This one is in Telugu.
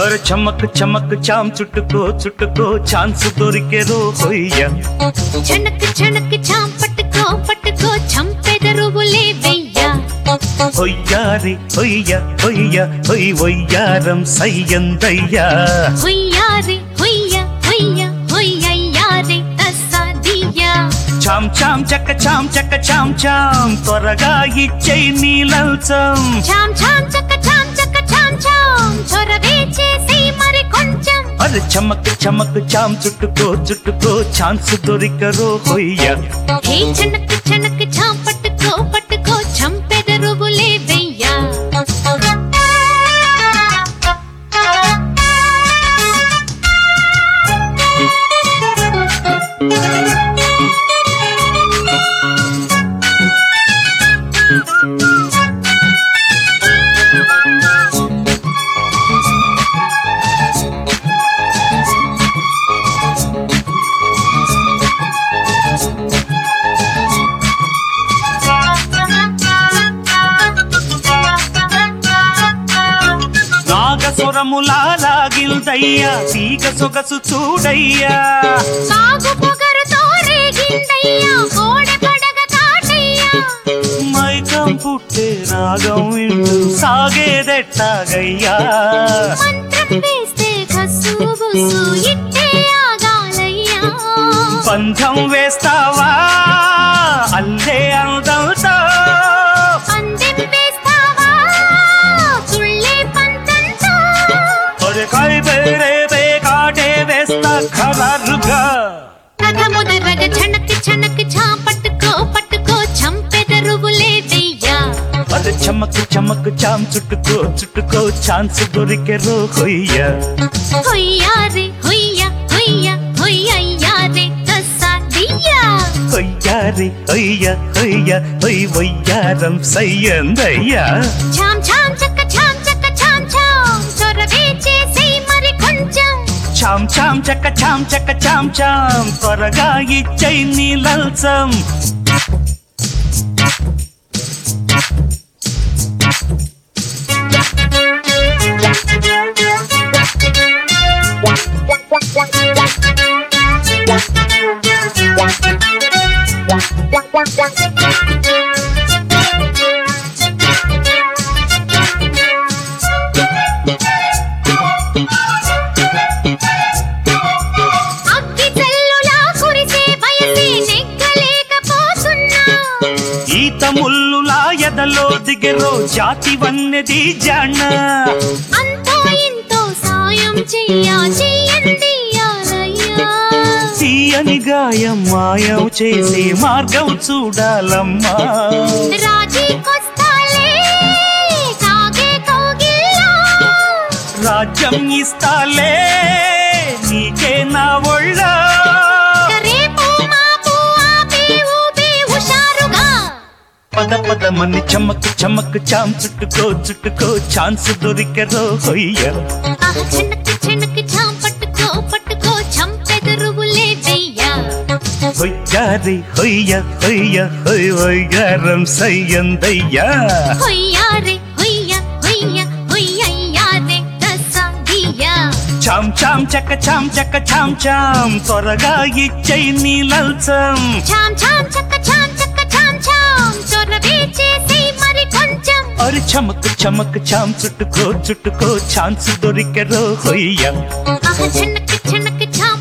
అరే చమక్ చమక్ చాం చుట్టుకో చుట్టుకో ఛాన్స్ దొరికేదో హొయ్య చనక్ చనక్ చాం పట్టుకో పట్టుకో చంపెదరువులే వెయ్యా హొయ్యారి హొయ్య హొయ్య హొయ్ వొయ్యారం సయ్యందయ్యా హుయ్యారే హుయ్య హుయ్య హుయ్యయ్యారే తస్సాదియ్యా చాం చాం చక్క చాం చక్క చాం చాం త్వరగా ఇచ్చై నీలంచం చాం చాం చక్క చాం చక్క చాం చాం చొరవే చేసి మరి కొంచెం అరే చమక్ చమక్ చాం చుట్టుకో చుట్టుకో ఛాన్స్ దొరికరో హొయ్య హే చనక్ చనక్ చాం పట్టుకో పట్టుకో చంపెదరువులే వెయ్యా నాగసురములా లాగిల్దయ్యా తీగ సొగసు చూడయ్యా సాగు పొగరుతో రేగిందయ్యా కోడె పడగ కాటయ్యా మైకం పుట్టే రాగం ఇంటూ సాగేదెట్టాగయ్యా మంత్రం వేస్తే కసు బుసు ఇట్టే ఆగాలయ్యా బంధం వేస్తావా అల్లే అందంతో పందెం వేస్తావా తుళ్ళే పంతంతో ఒరే కై బేరే బే కాటే వేస్తా ఖరారుగా కథ ముదరగ చనక్ చనక్ చా పట్టుకో పట్టుకో చంపెదరువులే వెయ్యా అరే చమక్ చమక్ చాం చుట్టుకో చుట్టుకో ఛాన్స్ దొరికెరో హొయ్య హొయ్యారే హొయ్య హొయ్య హొయ్యయ్యారే తస్సాదియ్యా హొయ్యారి హొయ్య హొయ్య హొయ్ వయ్యారం సయ్యందయ్యా చాం చాం చక్క చాం చక్క చాం చాం చొరవే చేసి మరి కొంచెం చాం చాం చక్క చాం చక్క చాం చాం త్వరగా ఇచ్చై నీలల్సం అగ్గి జల్లులా కురిసే వయసే నెగ్గలేకపోతున్నా ఈత ముల్లులా ఎదలో దిగెరో జాతి వన్నెది జాణ అంతో ఇంతో సాయం చెయ్యా చెయ్యండి యాలయ్యా తీయని గాయం మాయం చేసి మార్గం చూడాలమ్మా రాజీకొస్తాలే సాగే కౌగిల్లో రాజ్యం ఇస్తాలే నీకే నా ఒళ్ళ రేపు మాపు ఆపి ఊపి హుషారుగా పద పద మని చమక్ చమక్ చాం చుట్టుకో చుట్టుకో ఛాన్స్ దొరికెరో హొయ్య ఆహ్ చిన్నకి చిన్నకి చాం పట్టుకో పట్టుకో చంపెదరువులే వెయ్యా హొయ్యారి హొయ్య హొయ్య హొయ్ వయ్యారం సయ్యందయ్యా హొయ్యారే హొయ్య హొయ్య హొయ్యయ్యారే తస్సాదియ్యా చాం చాం చక్క చాం చక్క చాం చాం త్వరగా ఇచ్చై నీలల్సం చాం చాం చక్క చాం చక్క చాం చాం చొరవే చేసి మరి కొంచెం అరి చమక్ చమక్ చాం చుట్టుకో చుట్టుకో ఛాన్స్ దొరికెరో హొయ్య ఆహ్ చిన్నకి చిన్నకి చాం